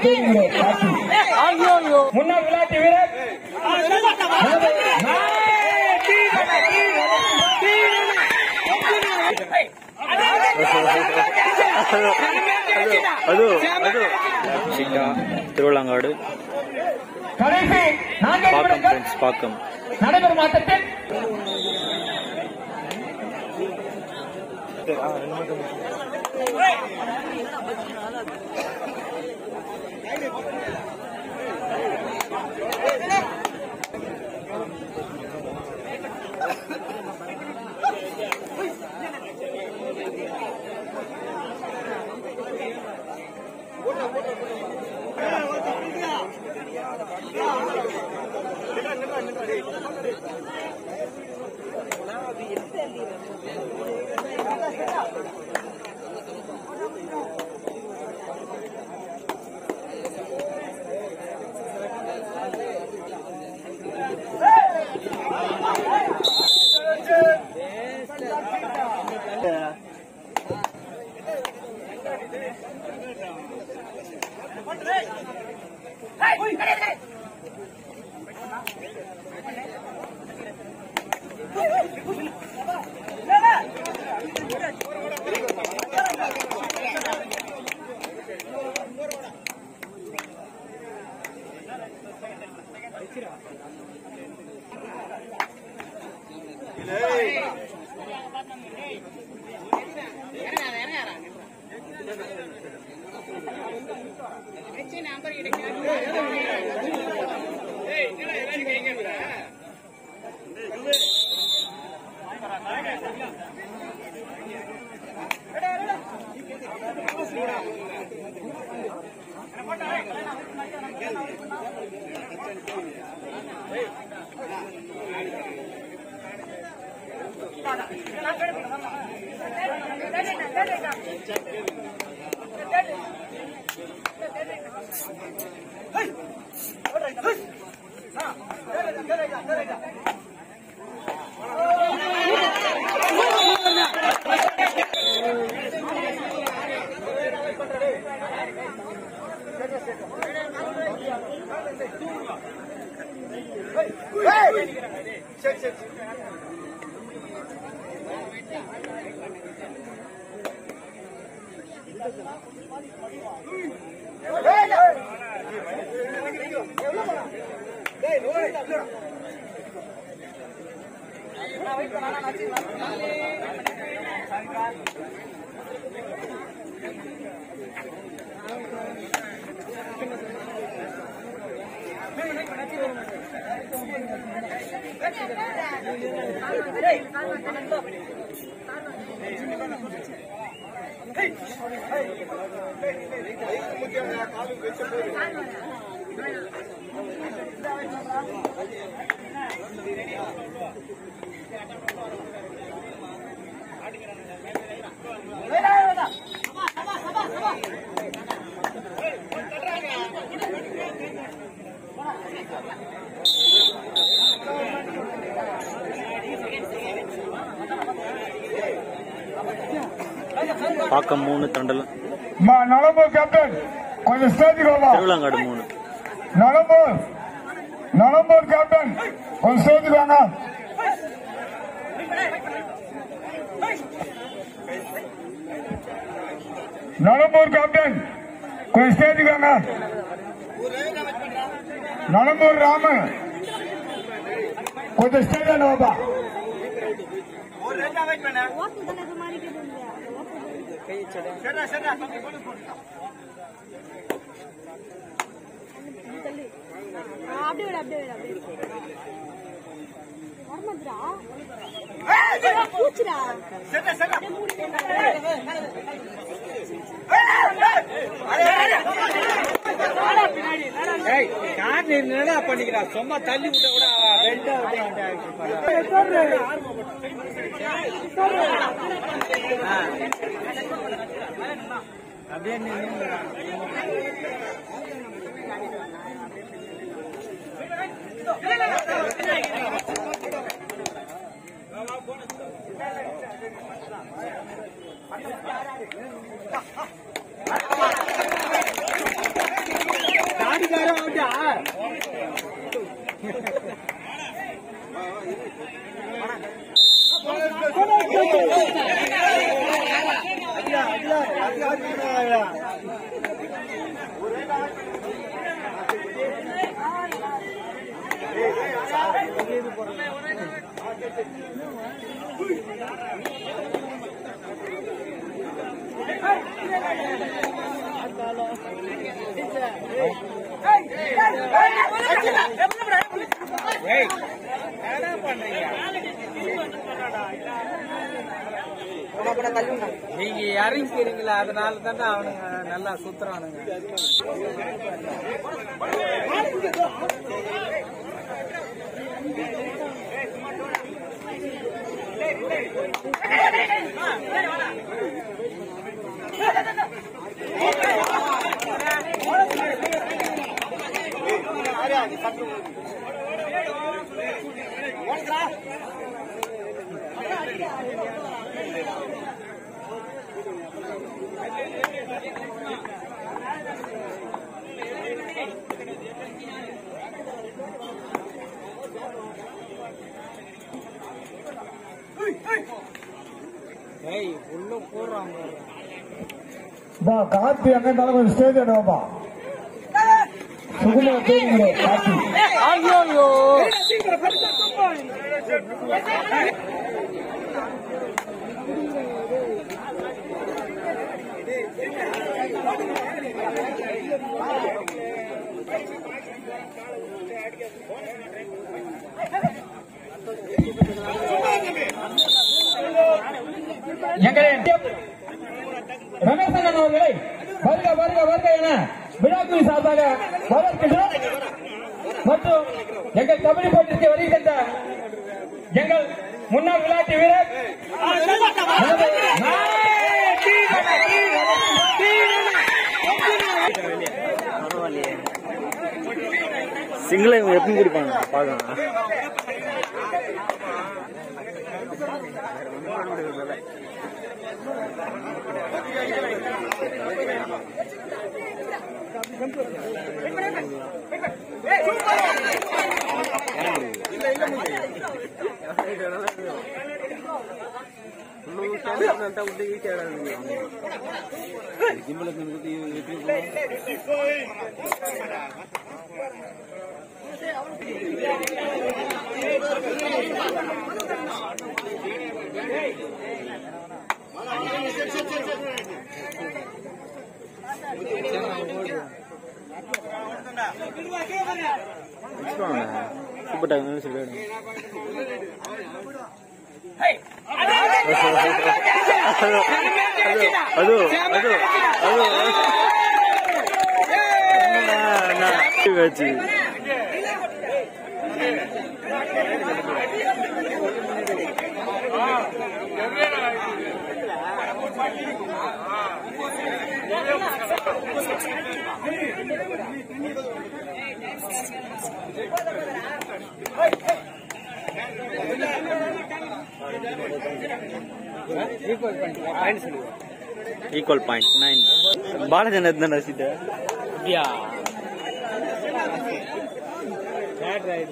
தேடுகிறோம் காட்சி முன்னாள் விளையாட்டு வீரர் அது அது சீட்டா திருவிழாங்காடு கடைசி நான்கு பாக்கம் நிமிடங்கள் ஃப்ரெண்ட்ஸ் பாக்கம் நடைபெறும் ஆட்டத்தில் பாக்கம் மூணு தண்டலம் மா- நலம்பூர் கேப்டன் கொஞ்சம் ஸ்டேஜுக்கு வாமா திருவிழாங்காடு மூணு நலம்பூர் நலம்பூர் கேப்டன் கொஞ்சம் ஸ்டேஜுக்கு வாங்க நலம்பூர் கேப்டன் கொஞ்சம் ஸ்டேஜுக்கு வாங்க நலம்பூர் ராம கொஞ்சம் ஸ்டேஜ் வாப்பா ஓட்டு தானே இது மாதிரி கேட்டு அப்படியே விட அப்படியே விட அப்படியே வரமாதுரா பூச்சுடா அப்படியே மூடி யார் நீ என்னடா பண்ணிக்கிறா சும்மா தள்ளி விட்ட கூட ரெண்டு அப்படியே நின்று ஆ ஏய் என்ன பண்றீங்க நீங்க இறங்கிக்கிறீங்களா அதனால தானே அவனுங்க நல்லா சுத்துறானுங்க ஏய் உள்ள போடுறாங்க பா காத்து எங்க இருந்தாலும் கொஞ்சம் ஸ்டேஜ் எடுவாப்பா சுகுமார் பேருங்க காத்து ஐயோ எங்களின் ரமேசன் அவர்களை வருக வருக வருக என விழாக்குழு சார்பாக வரவேற்கின்றோம் மற்றும் எங்கள் கபடி போட்டிக்கு வருகின்ற எங்கள் முன்னாள் விளையாட்டு வீரர் நமது பரவாயில்லையே சிங்கிளை இவங்க எப்பவும் குடிப்பாங்க பார்க்கலாம் சூப்பர் டாக் சொல்லிடு அது அது அது வச்சு ஈக்குவல் பாயிண்ட் நைன் பாலாஜி என்ன ரசிட்ட அப்படியா பேட் ரைட்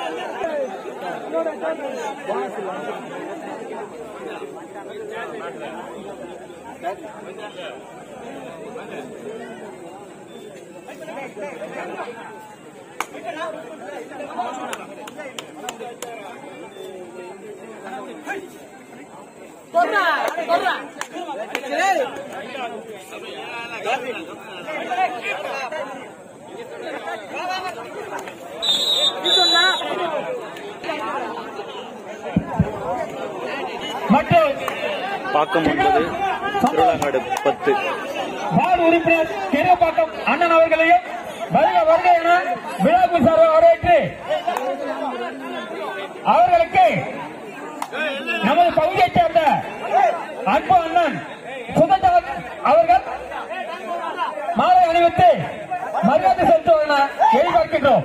மற்றும் பாக்கம் ஒன்பது திருவிழாங்காடு பத்து வார்டு உறுப்பினர் கீரப்பாக்கம் அண்ணன் அவர்களையும் வருக வருக என விழாக்குழு சார்பாக வரவேற்று அவர்களுக்கு நமது பகுதியைச் சேர்ந்த அன்பு அண்ணன் சுதந்திர அவர்கள் மாலை அணிவித்து மரியாதை செலுத்துவோம் என எதிர்பார்க்கின்றோம்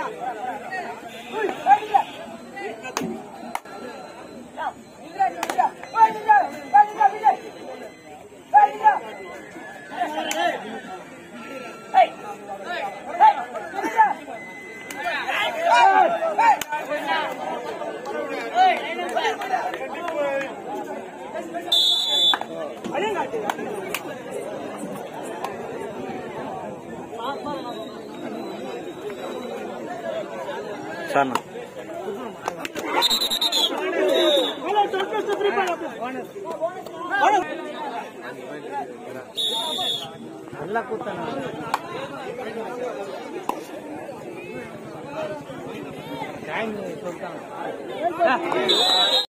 சார்ண்ணா டைம் சொல்லிட்டாங்க